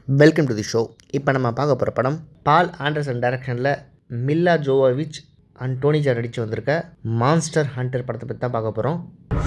Welcome to the show இப்போ நம்ம பார்க்க போகிற படம் பால் ஆண்டர்சன் டைரக்ஷனில் மில்லா ஜோவோவிச் அண்ட் டோனிஜா நடித்து வந்திருக்க மான்ஸ்டர் ஹண்டர் படத்தை பற்றி தான் பார்க்க போகிறோம்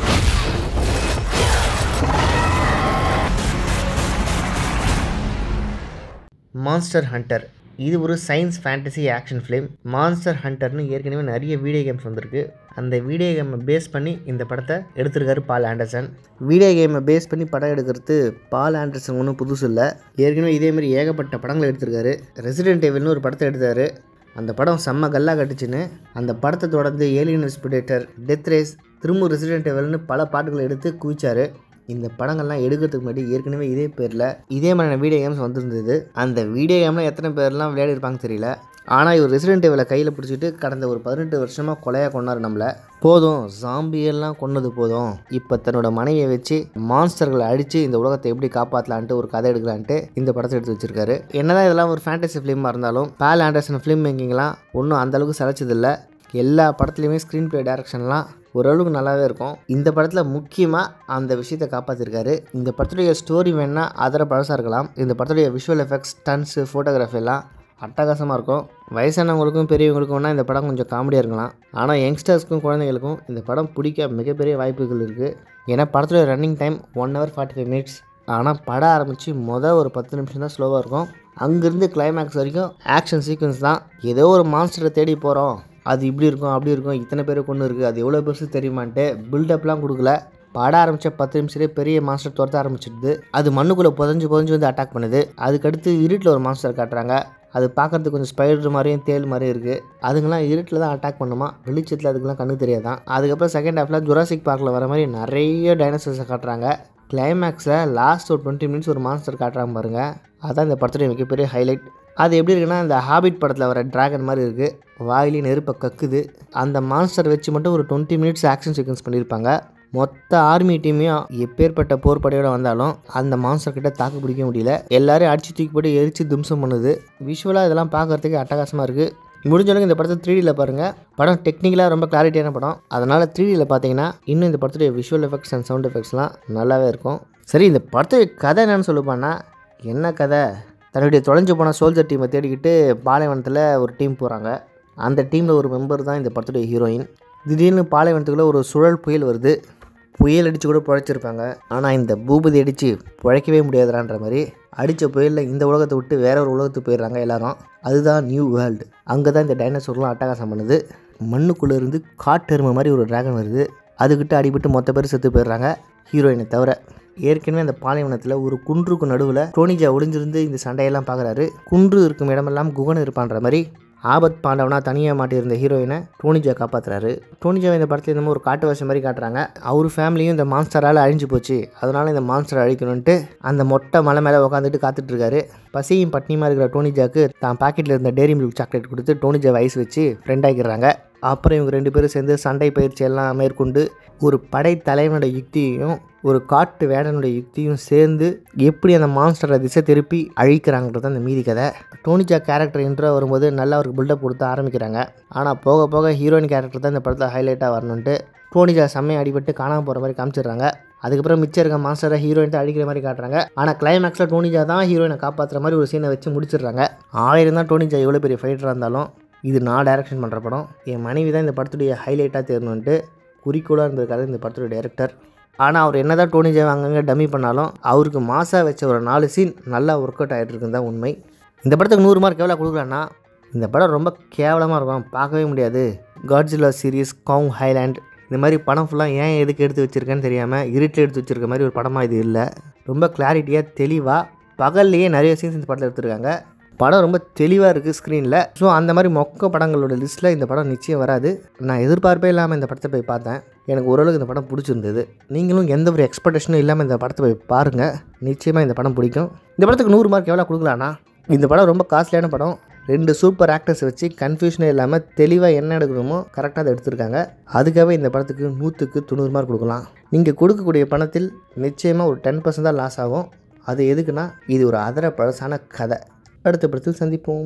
மான்ஸ்டர் ஹண்டர் இது ஒரு science fantasy action film monster ஹண்டர்னு ஏற்கனவே நிறைய வீடியோ கேம்ஸ் வந்திருக்கு அந்த வீடியோ கேமை பேஸ் பண்ணி இந்த படத்தை எடுத்திருக்காரு பால் ஆண்டர்சன் வீடியோ கேமை பேஸ் பண்ணி படம் எடுக்கிறது பால் ஆண்டர்சன் ஒன்றும் புதுசு இல்லை ஏற்கனவே இதேமாரி ஏகப்பட்ட படங்கள் எடுத்திருக்காரு ரெசிடென்ட் ஏவில்னு ஒரு படத்தை எடுத்தார் அந்த படம் செம்ம கல்லா கட்டுச்சுன்னு அந்த படத்தை தொடர்ந்து ஏலியன் இன்ஸ்பிரேட்டர் டெத் ரேஸ் திரும்ப ரெசிடென்ட் ஏவல்னு பல பாட்டுகளை எடுத்து குவிச்சாரு இந்த படங்கள்லாம் எடுக்கிறதுக்கு முன்னாடி ஏற்கனவே இதே பேரில் இதே மாதிரியான வீடியோ கேம்ஸ் வந்திருந்தது அந்த வீடியோ கேமில் எத்தனை பேர்லாம் விளையாடி இருப்பாங்க தெரியல ஆனால் இவர் ரெசிடென்ட் ஏவலை கையில் பிடிச்சிட்டு கடந்த ஒரு பதினெட்டு வருஷமாக கொலையாக கொண்டாரு நம்மளை போதும் ஜாம்பியெல்லாம் கொன்னது போதும் இப்போ தன்னோட மனைவியை வச்சு மான்ஸ்டர்களை அடித்து இந்த உலகத்தை எப்படி காப்பாற்றலான்ட்டு ஒரு கதை எடுக்கலான்ட்டு இந்த படத்தை எடுத்து வச்சிருக்காரு என்னதான் இதெல்லாம் ஒரு ஃபேண்டசி ஃபிலிமாக இருந்தாலும் பால் ஆண்டர்சன் ஃபிலிம் மேக்கிங்லாம் ஒன்றும் அந்தளவுக்கு சளைச்சதில்லை எல்லா படத்துலையுமே ஸ்க்ரீன் ப்ளே டேரக்ஷன்லாம் ஓரளவுக்கு நல்லாவே இருக்கும் இந்த படத்தில் முக்கியமாக அந்த விஷயத்தை காப்பாற்றிருக்காரு இந்த படத்துடைய ஸ்டோரி வேணால் அதர பழசாக இருக்கலாம் இந்த படத்துடைய விஷுவல் எஃபெக்ட்ஸ் ஸ்டன்ஸு ஃபோட்டோகிராஃபி எல்லாம் அட்டகாசமாக இருக்கும் வயசானவங்களுக்கும் பெரியவங்களுக்கும் வேணால் இந்த படம் கொஞ்சம் காமெடியாக இருக்கலாம் ஆனால் யங்ஸ்டர்ஸ்க்கும் குழந்தைங்களுக்கும் இந்த படம் பிடிக்க மிகப்பெரிய வாய்ப்புகள் இருக்குது ஏன்னா படத்துடைய running time one hour forty five minutes ஆனால் படம் ஆரம்பித்து மொதல் ஒரு பத்து நிமிஷம் தான் ஸ்லோவாக இருக்கும் அங்கேருந்து கிளைமேக்ஸ் வரைக்கும் ஆக்ஷன் சீக்வன்ஸ் தான் ஏதோ ஒரு மான்ஸ்டரை தேடி போகிறோம் அது இப்படி இருக்கும் அப்படி இருக்கும் இத்தனை பேர் கொண்டு இருக்குது அது எவ்வளோ பெருசு தெரியுமான்ட்டு பில்டப்லாம் கொடுக்கல படம் ஆரம்பித்த பத்து நிமிஷத்துலேயே பெரிய மாஸ்டர் துரத்த ஆரம்பிச்சிடுது அது மண்ணுக்குள்ளே புதஞ்சு புதஞ்சு வந்து அட்டாக் பண்ணுது அதுக்கடுத்து இருட்டில் ஒரு மாஸ்டர் காட்டுறாங்க அது பார்க்கறதுக்கு கொஞ்சம் ஸ்பைடர் மாதிரியும் தேல் மாதிரியும் இருக்குது அதுங்கெல்லாம் இருட்டில் தான் அட்டாக் பண்ணுமா வெளிச்சத்தில் அதுக்கெல்லாம் கண்ணு தெரியாதான் அதுக்கப்புறம் செகண்ட் ஹாஃபில் ஜுராசிக் பார்க்கில் வர மாதிரி நிறைய டைனோசர்ஸை காட்டுறாங்க கிளைமேக்ஸில் லாஸ்ட் ஒரு டுவெண்ட்டி மினிட்ஸ் ஒரு மாஸ்டர் காட்டுறாங்க பாருங்கள் அதான் இந்த படத்துடைய மிகப்பெரிய ஹைலைட் அது எப்படி இருக்குன்னா இந்த ஹாபிட் படத்தில் வர டிராகன் மாதிரி இருக்குது வாயிலே நெருப்பை கக்குது அந்த மான்ஸ்டர் வச்சு மட்டும் ஒரு டுவெண்ட்டி மினிட்ஸ் ஆக்ஷன் சீக்வன்ஸ் பண்ணியிருப்பாங்க மொத்த ஆர்மி டீமையும் எப்பேற்பட்ட போர் படையோட வந்தாலும் அந்த மான்ஸ்டர் கிட்ட தாக்கு பிடிக்க முடியல எல்லாரும் அடிச்சு தூக்கி போட்டு எரிச்சு தும்சம் பண்ணுது விஷுவலாக இதெல்லாம் பார்க்கறதுக்கு அட்டகாசமாக இருக்குது முடிஞ்ச அளவுக்கு இந்த படத்தை த்ரீடியில் பாருங்கள் படம் டெக்னிக்கலாக ரொம்ப கிளாரிட்டியான படம் அதனால் த்ரீடியில் பார்த்தீங்கன்னா இன்னும் இந்த படத்துடைய விஷுவல் எஃபெக்ட்ஸ் அண்ட் சவுண்ட் எஃபெக்ட்ஸ்லாம் நல்லாவே இருக்கும் சரி இந்த படத்துடைய கதை என்னன்னு சொல்லுப்பான்னா என்ன கதை தன்னுடைய தொலைஞ்சு போன சோல்ஜர் டீமை தேடிக்கிட்டு பாலைவனத்தில் ஒரு டீம் போகிறாங்க அந்த டீமில் ஒரு மெம்பர் தான் இந்த படத்துடைய ஹீரோயின் திடீர்னு பாலைவனத்துக்குள்ளே ஒரு சுழல் புயல் வருது புயல் அடித்து கூட பிழைச்சிருப்பாங்க ஆனால் இந்த பூபதி அடித்து பிழைக்கவே முடியாதுறான்ற மாதிரி அடித்த புயலில் இந்த உலகத்தை விட்டு வேற ஒரு உலகத்துக்கு போயிடுறாங்க எல்லாரும் அதுதான் நியூ வேர்ல்டு அங்கே தான் இந்த டைனோசர்லாம் அட்டகாசம் பண்ணுது மண்ணுக்குள்ளே இருந்து காட்டெருமை மாதிரி ஒரு டிராகன் வருது அதுக்கிட்ட அடிபட்டு மொத்த பேர் செத்து போயிடுறாங்க ஹீரோயினை தவிர ஏற்கனவே அந்த பாலைவனத்தில் ஒரு குன்றுக்கு நடுவில் டோனிஜா ஒளிஞ்சிருந்து இந்த சண்டையெல்லாம் பார்க்குறாரு குன்று இருக்கும் இடமெல்லாம் குகன் இருப்பான்ற மாதிரி ஆபத் பாண்டவனா தனியாக மாட்டியிருந்த ஹீரோயினை டோனிஜா காப்பாற்றுறாரு டோனிஜா இந்த படத்தில் என்னமோ ஒரு காட்டுவாசி மாதிரி காட்டுறாங்க அவர் ஃபேமிலியும் இந்த மான்ஸ்டரால் அழிஞ்சு போச்சு அதனால் இந்த மான்ஸ்டரை அழிக்கணுன்ட்டு அந்த மொட்டை மலை மேலே உட்காந்துட்டு காத்துட்டு இருக்காரு பசியும் பட்னியுமா இருக்கிற டோனிஜாக்கு தான் பாக்கெட்டில் இருந்த டேரி மில்க் சாக்லேட் கொடுத்து டோனிஜா வயசு வச்சு ஃப்ரெண்ட் ஆக்கிடுறாங்க அப்புறம் இவங்க ரெண்டு பேரும் சேர்ந்து சண்டை பயிற்சி எல்லாம் மேற்கொண்டு ஒரு படை தலைவனோட யுக்தியையும் ஒரு காட்டு வேடனுடைய யுக்தியும் சேர்ந்து எப்படி அந்த மான்ஸ்டரை திசை திருப்பி அழிக்கிறாங்கிறது அந்த மீதி கதை டோனிஜா கேரக்டர் இன்ட்ரோ வரும்போது நல்லா அவருக்கு பில்டப் கொடுத்து ஆரம்பிக்கிறாங்க ஆனால் போக போக ஹீரோயின் கேரக்டர் தான் இந்த படத்தில் ஹைலைட்டாக வரணுன்ட்டு டோனிஜா செம்மையை அடிபட்டு காணாமல் போகிற மாதிரி காமிச்சிடுறாங்க அதுக்கப்புறம் மிச்சம் இருக்க மாஸ்டரை ஹீரோயின் தான் அடிக்கிற மாதிரி காட்டுறாங்க ஆனால் கிளைமேக்ஸில் டோனிஜா தான் ஹீரோயினை காப்பாற்றுற மாதிரி ஒரு சீனை வச்சு முடிச்சிடுறாங்க ஆயிரம் தான் டோனிஜா எவ்வளோ பெரிய ஃபைட்டராக இருந்தாலும் இது நான் டைரக்ஷன் பண்ணுற படம் என் மனைவி தான் இந்த படத்துடைய ஹைலைட்டாக தேரணுன்ட்டு குறிக்கோளாக இருந்திருக்காரு இந்த படத்துடைய டைரக்டர் ஆனால் அவர் என்ன தான் டோனி ஜெய் அங்கங்கே டம்மி பண்ணாலும் அவருக்கு மாசாக வச்ச ஒரு நாலு சீன் நல்லா ஒர்க் அவுட் ஆகிட்டு இருக்குன்னு தான் உண்மை இந்த படத்துக்கு நூறு மார்க் எவ்வளோ கொடுக்கலான்னா இந்த படம் ரொம்ப கேவலமாக இருக்கும் பார்க்கவே முடியாது காட்ஜிலா சீரீஸ் கவுங் ஹைலேண்ட் இந்த மாதிரி படம் ஃபுல்லாக ஏன் எதுக்கு எடுத்து வச்சுருக்கேன்னு தெரியாமல் இருட்டில் எடுத்து வச்சுருக்க மாதிரி ஒரு படமாக இது இல்லை ரொம்ப கிளாரிட்டியாக தெளிவாக பகல்லையே நிறைய சீன்ஸ் இந்த படத்தில் எடுத்திருக்காங்க படம் ரொம்ப தெளிவாக இருக்குது ஸ்க்ரீனில் ஸோ அந்த மாதிரி மொக்க படங்களோட லிஸ்ட்டில் இந்த படம் நிச்சயம் வராது நான் எதிர்பார்ப்பே இல்லாமல் இந்த படத்தை போய் பார்த்தேன் எனக்கு ஓரளவுக்கு இந்த படம் பிடிச்சிருந்தது நீங்களும் எந்த ஒரு எக்ஸ்பெக்டேஷனும் இல்லாமல் இந்த படத்தை போய் பாருங்கள் நிச்சயமாக இந்த படம் பிடிக்கும் இந்த படத்துக்கு நூறு மார்க் எவ்வளோ கொடுக்கலான்னா இந்த படம் ரொம்ப காஸ்ட்லியான படம் ரெண்டு சூப்பர் ஆக்டர்ஸ் வச்சு கன்ஃபியூஷனே இல்லாமல் தெளிவாக என்ன எடுக்கணுமோ கரெக்டாக அதை எடுத்திருக்காங்க அதுக்காகவே இந்த படத்துக்கு நூற்றுக்கு தொண்ணூறு மார்க் கொடுக்கலாம் நீங்கள் கொடுக்கக்கூடிய பணத்தில் நிச்சயமாக ஒரு டென் பர்சன்ட் தான் லாஸ் ஆகும் அது எதுக்குன்னா இது ஒரு அதர பழசான கதை அடுத்த படத்தில் சந்திப்போம்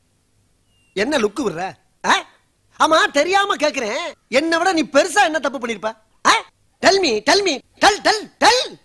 என்ன லுக்கு விடுற ஆ? ஆமா தெரியாம கேக்குறேன் என்னை விட நீ பெருசா என்ன தப்பு பண்ணிருப்ப tell me tell me tell tell del